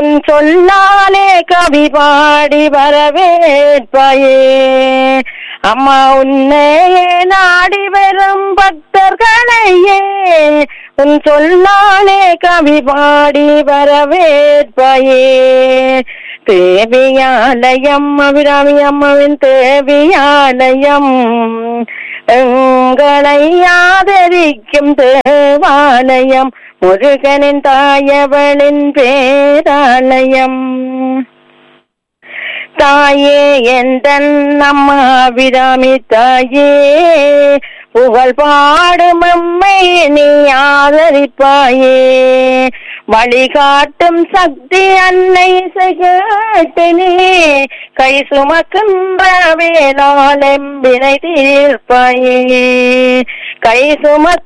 உன் சொல்லாலே கவி பாடி வரவேற்பாயே அம்மா உன்னையே நாடி வரும் பக்தர்களையே உன் சொல்லாலே கவி பாடி வரவேற்பாயே தேவியாலயம் அபிராமி அம்மாவின் தேவியாலயம் எங்களை ஆதரிக்கும் தேவாலயம் முருகனின் தாயவளின் பேராலயம் தாயே எந்தன் அம்மா அபிராமி தாயே புகழ் பாடும் அம்மை நீ ஆதரிப்பாயே வழிகாட்டும் சக்தி அன்னை கேட்டினே கை சுமக்கின்ற வேளாளெம்பினை தீர்ப்பாயே கை சும